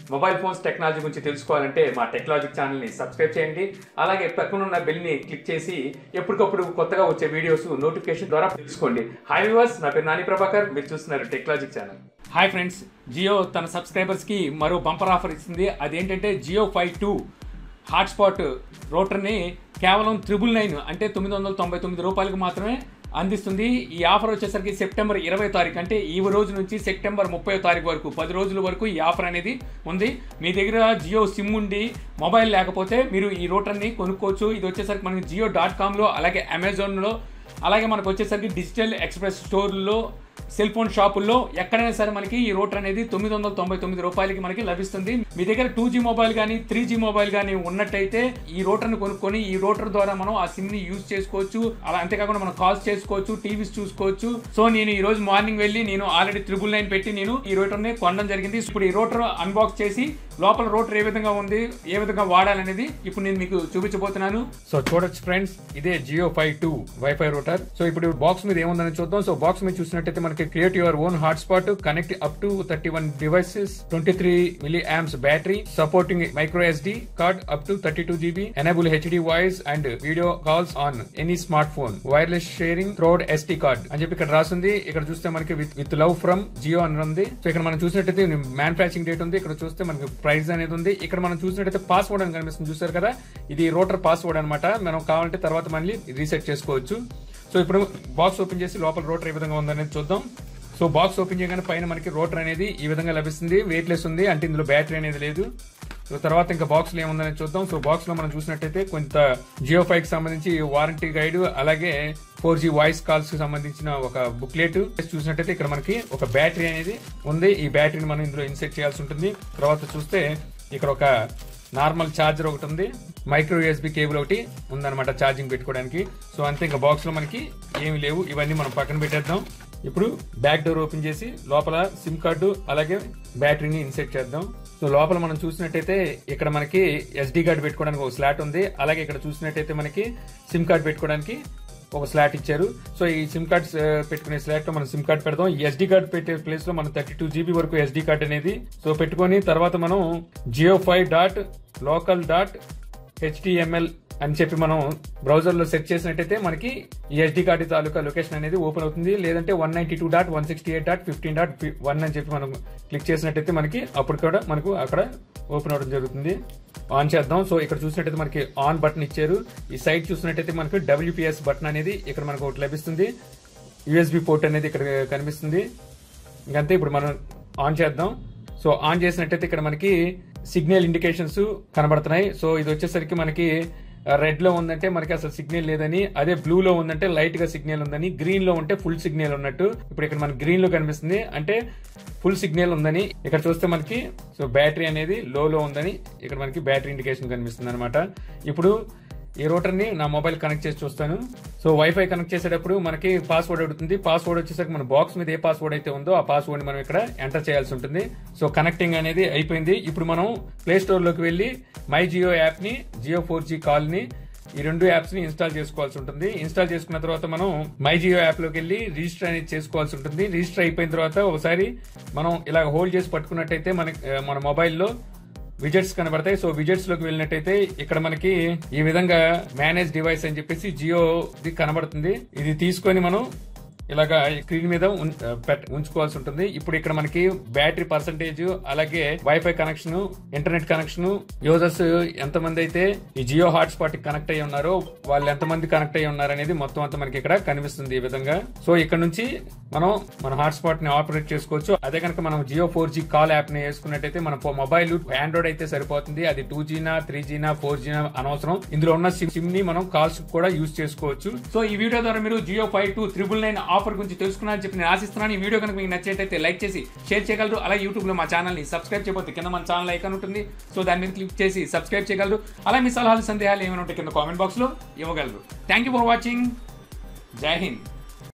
mobile phones technology గురించి తెలుసుకోవాలంటే మా టెక్నాలజిక్ ఛానల్ని సబ్స్క్రైబ్ చేయండి అలాగే పక్కన ఉన్న బెల్ని క్లిక్ చేసి ఎప్పటికప్పుడు కొత్తగా వచ్చే వీడియోస్ నోటిఫికేషన్ ద్వారా తెలుసుకోండి హాయ్ వ్యూవర్స్ నా పేరు నాని ప్రభాకర్ మీరు చూస్తున్నారు Technologic channel hi friends Jio తన సబ్స్క్రైబర్స్కి మరో బంపర్ ఆఫర్ ఇస్తుంది అదేంటంటే జియో ఫైవ్ టూ హాట్స్పాట్ రోటర్ని కేవలం త్రిబుల్ నైన్ అంటే తొమ్మిది వందల తొంభై తొమ్మిది రూపాయలకు మాత్రమే అందిస్తుంది ఈ ఆఫర్ వచ్చేసరికి సెప్టెంబర్ ఇరవై తారీఖు అంటే ఈ రోజు నుంచి సెప్టెంబర్ ముప్పై తారీఖు వరకు పది రోజుల వరకు ఈ ఆఫర్ అనేది ఉంది మీ దగ్గర జియో సిమ్ ఉండి మొబైల్ లేకపోతే మీరు ఈ రోటర్ని కొనుక్కోవచ్చు ఇది వచ్చేసరికి మనకి జియో డాట్ కామ్లో అలాగే అమెజాన్లో అలాగే మనకు వచ్చేసరికి డిజిటల్ ఎక్స్ప్రెస్ స్టోర్లో సెల్ ఫోన్ షాపుల్లో ఎక్కడైనా సరే మనకి ఈ రోటర్ అనేది తొమ్మిది వందల తొంభై తొమ్మిది రూపాయలకి మనకి లభిస్తుంది మీ దగ్గర టూ జీ మొబైల్ కానీ త్రీ జీ మొబైల్ కానీ ఉన్నట్టయితే ఈ రోటర్ని కొనుక్కొని ఈ రోటర్ ద్వారా మనం ఆ సిమ్ ని యూజ్ చేసుకోవచ్చు అలా అంతేకాకుండా మనం కాల్స్ చేసుకోవచ్చు టీవీస్ చూసుకోవచ్చు సో నేను ఈ రోజు మార్నింగ్ వెళ్ళి నేను ఆల్రెడీ త్రిబుల్ నైన్ పెట్టి నేను ఈ రోటర్ని కొనడం జరిగింది ఇప్పుడు ఈ రోటర్ అన్బాక్స్ చేసి లోపల రోటర్ ఏ విధంగా ఉంది ఏ విధంగా వాడాలనేది ఇప్పుడు నేను మీకు చూపించబోతున్నాను సో చూడొచ్చు ఫ్రెండ్స్ ఇదే Jio five two WiFi router so ఇప్పుడు బాక్స్ మీద ఏముందని చూద్దాం సో బాక్స్ మీద చూసినట్టయితే మనకి create your own hotspot connect up to thirty one devices twenty three milliamps battery supporting micro SD card up to thirty two GB enable HD voice and video calls on any smart phone wireless sharing through ST card అని చెప్పి ఇక్కడ రాసింది ఇక్కడ చూస్తే మనకి with with love from Jio అని ఉంది so ఇక్కడ మనం చూసినట్టయితే మ్యానుఫాక్చరింగ్ డేట్ ఉంది ఇక్కడ చూస్తే మనకి ప్రైస్ అనేది ఉంది ఇక్కడ మనం చూసినట్టయితే పాస్వర్డ్ అని కనిపిస్తుంది చూసారు కదా ఇది రోటర్ పాస్వర్డ్ అనమాట మనం కావాలంటే తర్వాత మళ్ళీ రీసెట్ చేసుకోవచ్చు సో ఇప్పుడు బాక్స్ ఓపెన్ చేసి లోపల రోటర్ ఏ విధంగా ఉందనేది చూద్దాం సో బాక్స్ ఓపెన్ చేయగానే పైన మనకి రోటర్ అనేది ఈ విధంగా లభిస్తుంది వెయిట్లెస్ ఉంది అంటే ఇందులో బ్యాటరీ అనేది లేదు సో తర్వాత ఇంకా బాక్స్ లో ఏముందని చూద్దాం సో బాక్స్ లో మనం చూసినట్టయితే కొంత జియో ఫైవ్ కి సంబంధించి వారంటీ గైడ్ అలాగే ఫోర్ జీ వాయిస్ కాల్స్ కి సంబంధించిన ఒక బుక్లెట్ చూసినట్టయితే ఇక్కడ మనకి ఒక బ్యాటరీ అనేది ఉంది ఈ బ్యాటరీని మనం ఇందులో ఇన్సెట్ చేయాల్సి ఉంటుంది తర్వాత చూస్తే ఇక్కడ ఒక నార్మల్ ఛార్జర్ ఒకటి ఉంది మైక్రో యూఎస్బి కేబుల్ ఒకటి ఉందన్నమాట ఛార్జింగ్ పెట్టుకోవడానికి సో అంతే ఇంకా బాక్స్ లో మనకి ఏమి లేవు ఇవన్నీ మనం పక్కన పెట్టేద్దాం ఇప్పుడు బ్యాక్ డోర్ ఓపెన్ చేసి లోపల సిమ్ కార్డు అలాగే బ్యాటరీని ఇన్సెట్ చేద్దాం సో లోపల మనం చూసినట్టయితే ఇక్కడ మనకి ఎస్డి కార్డు పెట్టుకోవడానికి ఒక స్లాట్ ఉంది అలాగే ఇక్కడ చూసినట్టయితే మనకి సిమ్ కార్డు పెట్టుకోవడానికి ఒక స్లాట్ ఇచ్చారు సో ఈ సిమ్ కార్డ్ పెట్టుకునే స్లాట్ లో మనం సిమ్ కార్డ్ పెడదాం ఈ ఎస్డి కార్డ్ పెట్టే ప్లేస్ లో మనం థర్టీ టూ జీబీ వరకు ఎస్డి కార్డ్ అనేది సో పెట్టుకొని తర్వాత మనం Jio five dot local dot HTML అని చెప్పి మనం బ్రౌజర్ లో సెర్చ్ చేసినట్టయితే మనకి ఈ ఎస్డి కార్డు తాలూకా లొకేషన్ అనేది ఓపెన్ అవుతుంది లేదంటే one ninety two dot one sixty eight dot fifteen dot one అని చెప్పి మనం క్లిక్ చేసినట్టయితే మనకి అప్పుడు కూడా మనకు అక్కడ ఓపెన్ అవడం జరుగుతుంది ఆన్ చేద్దాం సో ఇక్కడ చూసినట్టయితే మనకి ఆన్ బటన్ ఇచ్చారు ఈ సైట్ చూసినట్టయితే మనకి డబ్ల్యూపీఎస్ బటన్ అనేది ఇక్కడ మనకు ఒకటి లభిస్తుంది యూఎస్బి పోర్ట్ అనేది ఇక్కడ కనిపిస్తుంది ఇంకంతే ఇప్పుడు మనం ఆన్ చేద్దాం సో ఆన్ చేసినట్టయితే ఇక్కడ మనకి సిగ్నల్ ఇండికేషన్స్ కనబడుతున్నాయి సో ఇది వచ్చేసరికి మనకి రెడ్ లో ఉందంటే మనకి అసలు సిగ్నల్ లేదని అదే బ్లూ లో ఉందంటే లైట్ గా సిగ్నల్ ఉందని గ్రీన్ లో ఉంటే ఫుల్ సిగ్నల్ ఉన్నట్టు ఇప్పుడు ఇక్కడ మనకి గ్రీన్ లో కనిపిస్తుంది అంటే ఫుల్ సిగ్నల్ ఉందని ఇక్కడ చూస్తే మనకి సో బ్యాటరీ అనేది లో లో ఉందని ఇక్కడ మనకి బ్యాటరీ ఇండికేషన్ కనిపిస్తుంది అనమాట ఇప్పుడు ఈ రోటర్ ని నా మొబైల్ కనెక్ట్ చేసి చూస్తాను సో వైఫై కనెక్ట్ చేసేటప్పుడు మనకి పాస్వర్డ్ అడుగుతుంది పాస్వర్డ్ వచ్చేసరికి మన బాక్స్ మీద ఏ పాస్వర్డ్ అయితే ఉందో ఆ పాస్వర్డ్ మనం ఇక్కడ ఎంటర్ చేయాల్సి ఉంటుంది సో కనెక్టింగ్ అనేది అయిపోయింది ఇప్పుడు మనం ప్లే స్టోర్ లోకి వెళ్ళి మై జియో యాప్ ని జియో ఫోర్ జీ కాల్ ని ఈ రెండు యాప్స్ ని ఇన్స్టాల్ చేసుకోవాల్సి ఉంటుంది ఇన్స్టాల్ చేసుకున్న తర్వాత మనం మై జియో యాప్ లోకి వెళ్ళి రిజిస్టర్ అనేది చేసుకోవాల్సి ఉంటుంది రిజిస్టర్ అయిపోయిన తర్వాత ఒకసారి మనం ఇలా హోల్డ్ చేసి పట్టుకున్నట్టయితే మన మన మొబైల్లో విజెట్స్ కనబడతాయి సో విజెట్స్ లోకి వెళ్ళినట్టయితే ఇక్కడ మనకి ఈ విధంగా మేనేజ్ డివైస్ అని చెప్పేసి జియో ది కనబడుతుంది ఇది తీసుకొని మనం ఇలాగా స్క్రీన్ మీద ఉన్- పెట్- ఉంచుకోవాల్సి ఉంటుంది ఇప్పుడు ఇక్కడ మనకి బ్యాటరీ పర్సంటేజ్ అలాగే WiFi connection internet connection users ఎంతమంది అయితే ఈ జియో హాట్స్పాట్ కి కనెక్ట్ అయ్యి ఉన్నారో వాళ్ళు ఎంతమంది కనెక్ట్ అయ్యి ఉన్నారు అనేది మొత్తం అంతా మనకి ఇక్కడ కనిపిస్తుంది ఈ విధంగా సో ఇక్కడ నుంచి మనం మన హాట్స్పాట్ ని ఆపరేట్ చేసుకోవచ్చు అదే కనుక మనం Jio four G call app ని వేసుకున్నట్టయితే మన మొబైల్ ఆండ్రాయిడ్ అయితే సరిపోతుంది అది టూ జీనా త్రీ జీనా ఫోర్ జీనా అనవసరం ఇందులో ఉన్న సిమ్ ని మనం కాల్స్ కూడా యూజ్ చేసుకోవచ్చు సో ఈ వీడియో ద్వారా మీరు Jio five two triple nine offer గురించి తెలుసుకున్నారని చెప్పి నేను ఆశిస్తున్నాను ఈ వీడియో కనుక మీకు నచ్చేటైతే లైక్ చేసి షేర్ చేయగలరు అలాగే యూట్యూబ్ లో మా ఛానల్ ని సబ్స్క్రైబ్ చేయబోతే కింద మన ఛానల్ ఐకాన్ ఉంటుంది సో దాని మీద క్లిక్ చేసి సబ్స్క్రైబ్ చేయగలరు అలా మీ సలహాలు సందేహాలు ఏమైనా ఉంటే కింద కామెంట్ బాక్స్ లో ఇవ్వగలరు థ్యాంక్ యూ ఫర్ వాచింగ్ జై హింద్